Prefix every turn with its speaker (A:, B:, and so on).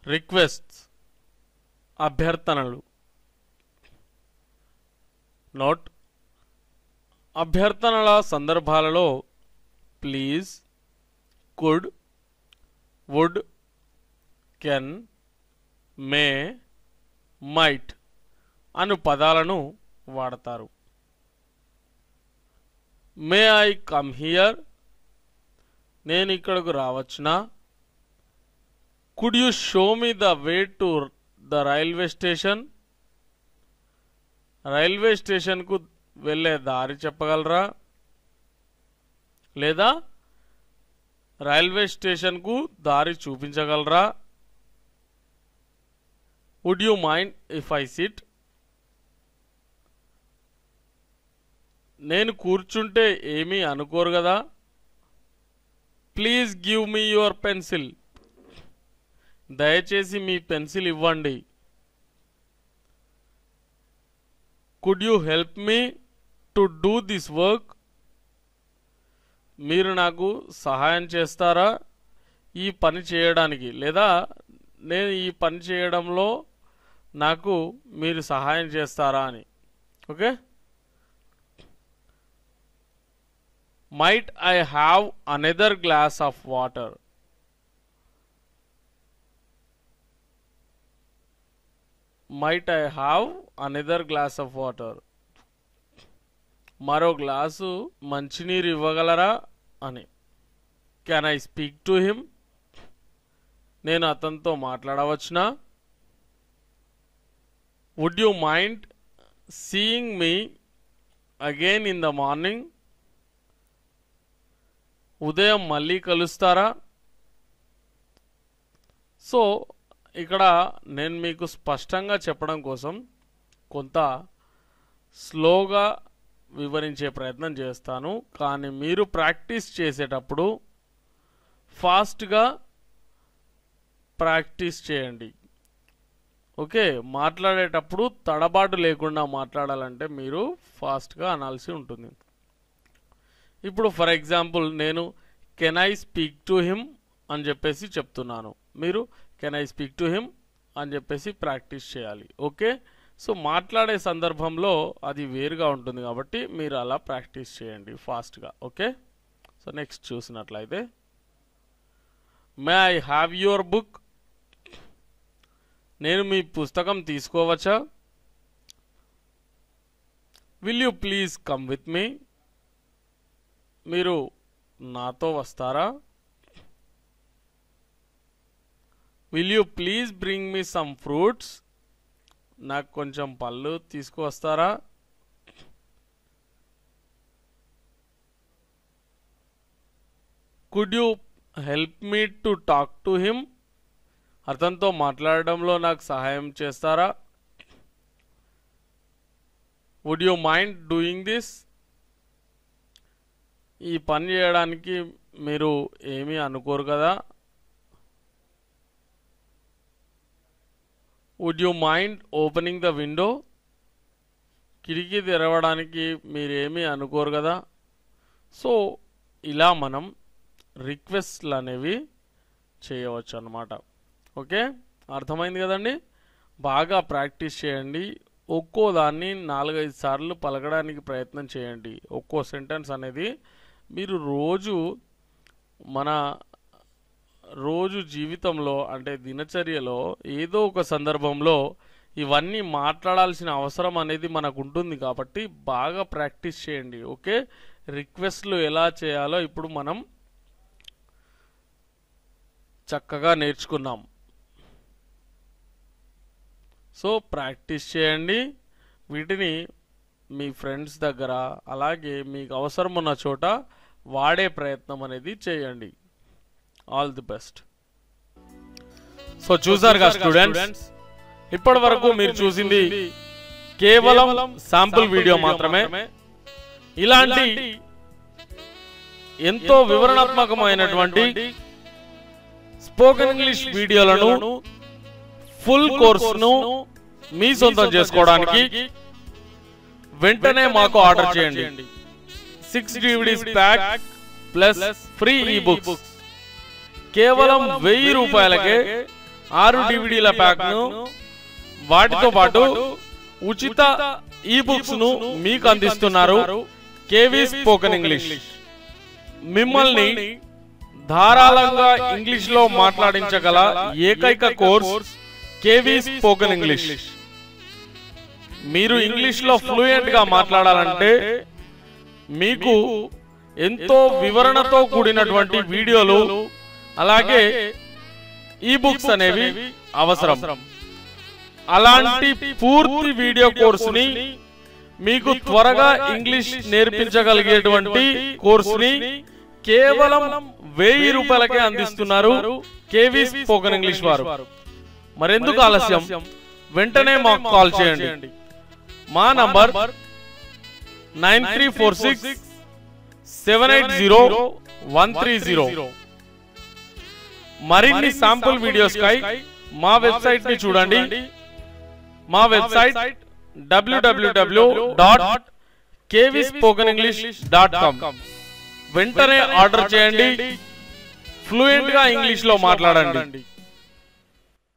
A: requests అభ్యర్థనలు note అభ్యర్థనల సందర్భాలలో please could would can may might అను పదాలను వాడతారు మే ఐ కమ్ హియర్ నేను ఇక్కడకు రావచ్చునా could you show me the way to the railway station railway స్టేషన్కు వెళ్ళే దారి చెప్పగలరా లేదా రైల్వే స్టేషన్కు దారి చూపించగలరా would you mind if I sit నేను కూర్చుంటే ఏమీ అనుకోరు కదా please give me your pencil దయచేసి మీ పెన్సిల్ ఇవ్వండి could you help me to do this work మీరు నాకు సహాయం చేస్తారా ఈ పని చేయడానికి లేదా నేను ఈ పని చేయడంలో నాకు మీరు సహాయం చేస్తారా అని okay might I have another glass of water might I have another glass of water మరో గ్లాసు మంచినీరు ఇవ్వగలరా అని can I speak to him నేను అతనితో మాట్లాడవచ్చునా would you mind seeing me again in the morning ఉదయం మళ్ళీ కలుస్తారా సో ఇక్కడ నేను మీకు స్పష్టంగా చెప్పడం కోసం కొంత స్లోగా వివరించే ప్రయత్నం చేస్తాను కానీ మీరు ప్రాక్టీస్ చేసేటప్పుడు ఫాస్ట్గా ప్రాక్టీస్ చేయండి ఓకే మాట్లాడేటప్పుడు తడబాటు లేకుండా మాట్లాడాలంటే మీరు ఫాస్ట్గా అనాల్సి ఉంటుంది ఇప్పుడు ఫర్ ఎగ్జాంపుల్ నేను can I speak to him అని చెప్పేసి చెప్తున్నాను మీరు can I speak to him అని చెప్పేసి ప్రాక్టీస్ చేయాలి ఓకే సో మాట్లాడే సందర్భంలో అది వేరుగా ఉంటుంది కాబట్టి మీరు అలా ప్రాక్టీస్ చేయండి ఫాస్ట్గా ఓకే సో నెక్స్ట్ చూసినట్లయితే may I have your book నేను మీ పుస్తకం తీసుకోవచ్చా will you please come with me మీరు నాతో వస్తారా will you please bring me some fruits నాకు కొంచెం పళ్ళు తీసుకువస్తారా could you help me to talk to him అతనితో మాట్లాడడంలో నాకు సహాయం చేస్తారా would you mind doing this ఈ పని చేయడానికి మీరు ఏమీ అనుకోరు కదా would you mind opening the window కిటికీ తెరవడానికి మీరేమీ అనుకోరు కదా సో ఇలా మనం రిక్వెస్ట్లు అనేవి చేయవచ్చు అన్నమాట ఓకే అర్థమైంది కదండి బాగా ప్రాక్టీస్ చేయండి ఒక్కో దాన్ని నాలుగైదు సార్లు పలకడానికి ప్రయత్నం చేయండి ఒక్కో సెంటెన్స్ అనేది మీరు రోజు మన రోజు జీవితంలో అంటే దినచర్యలో ఏదో ఒక సందర్భంలో ఇవన్నీ మాట్లాడాల్సిన అవసరం అనేది మనకు ఉంటుంది కాబట్టి బాగా ప్రాక్టీస్ చేయండి ఓకే రిక్వెస్ట్లు ఎలా చేయాలో ఇప్పుడు మనం చక్కగా నేర్చుకున్నాం సో ప్రాక్టీస్ చేయండి వీటిని మీ ఫ్రెండ్స్ దగ్గర అలాగే మీకు అవసరం ఉన్న చోట వాడే ప్రయత్నం అనేది చేయండి ఆల్ ది బెస్ట్ సో చూసారుగా స్టూడెంట్స్ ఇప్పటి వరకు మీరు చూసింది కేవలం శాంపుల్ వీడియో మాత్రమే ఇలాంటి ఎంతో వివరణాత్మకమైనటువంటి స్పోకెన్ ఇంగ్లీష్ వీడియోలను ఫుల్ కోర్సును మీ సొంతం చేసుకోవడానికి వెంటనే మాకు ఆర్డర్ చేయండి six DVDs pack plus free ebooks కేవలం వెయ్యి రూపాయలకే ఆరు డివిడీల ప్యాక్ను వాటితో పాటు ఉచిత ఈ బుక్స్ ను మీకు అందిస్తున్నారు కేవీ స్పోకెన్ ఇంగ్లీష్ మిమ్మల్ని ధారాళంగా ఇంగ్లీష్ లో మాట్లాడించగల ఏకైక కోర్స్ కేవీ స్పోకెన్ ఇంగ్లీష్ మీరు ఇంగ్లీష్ లో ఫ్లూయెంట్ గా మాట్లాడాలంటే మీకు ఎంతో వివరణతో కూడినటువంటి వీడియోలు అలాగే ఈ బుక్స్ అనేవి అవసరం అలాంటి పూర్తి వీడియో కోర్సుని మీకు త్వరగా ఇంగ్లీష్ నేర్పించగలిగేటువంటి కోర్సుని కేవలం వెయ్యి రూపాయలకే అందిస్తున్నారు కేవీ స్పోకెన్ ఇంగ్లీష్ వారు మరెందుకు ఆలస్యం వెంటనే మాకు కాల్ చేయండి మా number nine three four six seven eight zero one three zero మరిన్ని శాంపుల్ వీడియోస్ కై మా వెబ్సైట్ ని చూడండి మా వెబ్సైట్ డబ్ల్యూడబ్ల్యూడబ్ల్యూ dot KV spoken English dot com వెంటనే ఆర్డర్ చేయండి ఫ్లూయెంట్ గా ఇంగ్లీష్ లో మాట్లాడండి